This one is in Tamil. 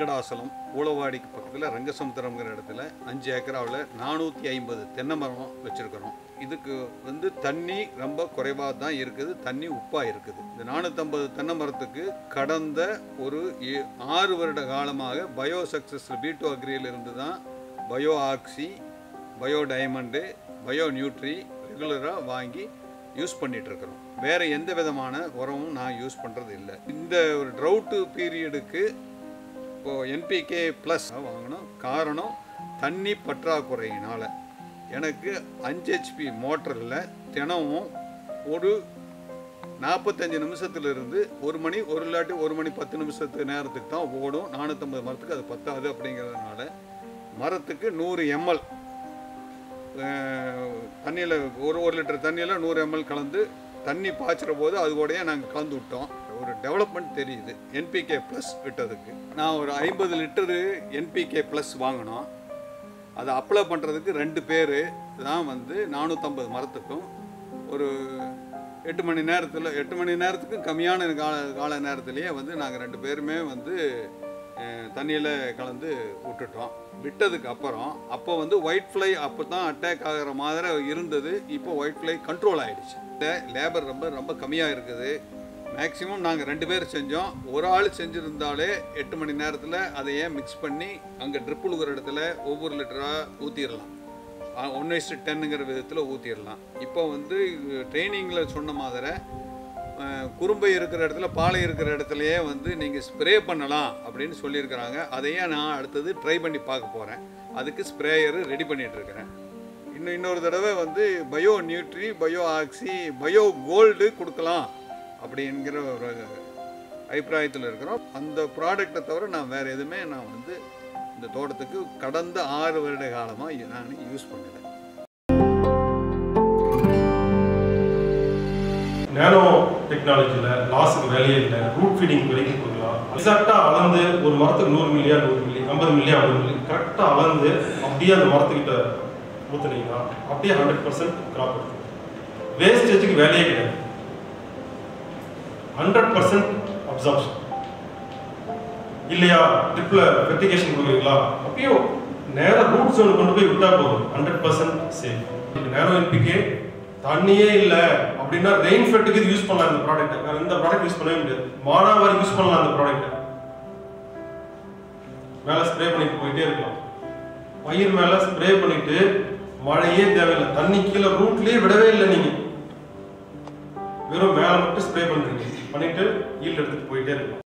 வெங்கடாசலம் ஊளவாடிக்கு பக்கத்தில் ரங்கசமுத்திரம்ங்கிற இடத்துல அஞ்சு ஏக்கராவில் நானூற்றி ஐம்பது தென்னை மரம் வச்சுருக்கிறோம் இதுக்கு வந்து தண்ணி ரொம்ப குறைவாக தான் இருக்குது தண்ணி உப்பாக இருக்குது இந்த நானூற்றம்பது தென்னை மரத்துக்கு கடந்த ஒரு ஏ- ஆறு வருட காலமாக பயோ சக்ஸஸ் பீட்டோ அக்ரியில் இருந்து தான் bio oxy bio diamond bio nutri ரெகுலராக வாங்கி யூஸ் பண்ணிட்டு இருக்கிறோம் வேற எந்த விதமான உரமும் நான் யூஸ் பண்ணுறது இல்லை இந்த ஒரு ட்ரவுட்டு பீரியடுக்கு இப்போ என்பிகே ப்ளஸ் வாங்கணும் காரணம் தண்ணி பற்றாக்குறையினால் எனக்கு அஞ்சு ஹெச்பி மோட்டரில் தினமும் ஒரு நாற்பத்தஞ்சு நிமிஷத்துலேருந்து ஒரு மணி ஒரு இல்லாட்டி ஒரு மணி பத்து நிமிஷத்துக்கு நேரத்துக்கு தான் ஓடும் நானூற்றம்பது மரத்துக்கு அது பத்தாது அப்படிங்கிறதுனால மரத்துக்கு நூறு எம்எல் தண்ணியில் ஒரு ஒரு லிட்டர் தண்ணியில் நூறு எம்எல் கலந்து தண்ணி பாய்ச்சுற போது அது கூடயே நாங்கள் கலந்து விட்டோம் ஒரு டெவலப்மெண்ட் தெரியுது என்பிகே ப்ளஸ் விட்டதுக்கு நான் ஒரு ஐம்பது லிட்டரு என்பிகே ப்ளஸ் வாங்கினோம் அதை அப்ளை பண்ணுறதுக்கு ரெண்டு பேர் தான் வந்து நானூற்றம்பது மரத்துக்கும் ஒரு எட்டு மணி நேரத்தில் எட்டு மணி நேரத்துக்கும் கம்மியான கால கால நேரத்திலேயே வந்து நாங்கள் ரெண்டு பேருமே வந்து தண்ணியில் கலந்து விட்டுட்டோம் விட்டதுக்கு அப்புறம் அப்போ வந்து ஒயிட் ஃப்ளை அப்போ தான் அட்டாக் ஆகிற மாதிரி இருந்தது இப்போ ஒயிட் ஃப்ளை கண்ட்ரோல் ஆகிடுச்சு லேபர் ரொம்ப ரொம்ப கம்மியாக இருக்குது மேக்ஸிமம் நாங்கள் ரெண்டு பேர் செஞ்சோம் ஒரு ஆள் செஞ்சுருந்தாலே எட்டு மணி நேரத்தில் அதையே மிக்ஸ் பண்ணி அங்கே ட்ரிப் உழுகிற இடத்துல ஒவ்வொரு லிட்டராக ஊற்றிடலாம் ஒன் இஸ்டு டென்னுங்கிற விதத்தில் ஊற்றிடலாம் இப்போ வந்து ட்ரைனிங்கில் சொன்ன மாதிரி அஹ், குறும்பை இருக்கிற இடத்துல பாலை இருக்கிற இடத்துலையே வந்து நீங்கள் ஸ்ப்ரே பண்ணலாம் அப்படின்னு சொல்லியிருக்கிறாங்க அதையே நான் அடுத்தது ட்ரை பண்ணி பார்க்க போகிறேன் அதுக்கு ஸ்ப்ரேயரு ரெடி பண்ணிட்டு இருக்கிறேன் இன்னும் இன்னொரு தடவை வந்து bio nutri bio oxy bio gold கொடுக்கலாம் அப்படிங்கிற ஒரு அபிப்பிராயத்தில் இருக்கிறோம் அந்த ப்ராடக்டை தவிர நான் வேறு எதுவுமே நான் வந்து இந்த தோட்டத்துக்கு கடந்த ஆறு வருட காலமாக நான் யூஸ் பண்ணல நேனோ டெக்னாலஜியில் லாஸுக்கு வேலையே இல்லை ரூட் ஃபீடிங் வரைக்கும் கொடுக்கலாம் எக்ஸாக்டாக அளந்து ஒரு மரத்துக்கு நூறு மில்லியா நூறு மில்லி ஐம்பது மில்லியா ஐம்பது மில்லி கரெக்டாக அளந்து அப்படியே அந்த மரத்துக்கிட்ட ஊற்றுனீங்கன்னா அப்படியே ஹண்ட்ரட் பர்சன்ட் கிராப் எடுக்கும் வேஸ்டேஜுக்கு வேலையே கிடையாது ஹண்ட்ரட் பர்சன்ட் அப்சார்ப்ஷன் இல்லையா ட்ரிப்பில் ஃபெர்டிகேஷன் கொடுக்குறீங்களா அப்பயும் நேராக ரூட் ஜோன் கொண்டு போய் விட்டா போதும் ஹண்ட்ரட் பர்சன்ட் சேஃப் நேரோ என்பிகே தண்ணியே இல்லை அப்படின்னா ரெயின் ஃபெட்டுக்கு இது யூஸ் பண்ணலாம் இந்த ப்ராடக்ட் வேற எந்த ப்ராடக்ட் யூஸ் பண்ணவே முடியாது மானாவாரி யூஸ் பண்ணலாம் அந்த ப்ராடக்ட் மேலே ஸ்ப்ரே பண்ணிட்டு போயிட்டே இருக்கலாம் பயிர் மேலே ஸ்ப்ரே பண்ணிட்டு மழையே தேவையில்லை தண்ணி கீழே ரூட்லயே விடவே இல்லை நீங்க வெறும் மேலே மட்டும் ஸ்ப்ரே பண்றீங்க பண்ணிட்டு ஈல்ட் எடுத்துட்டு போயிட்டே இருக்கலாம்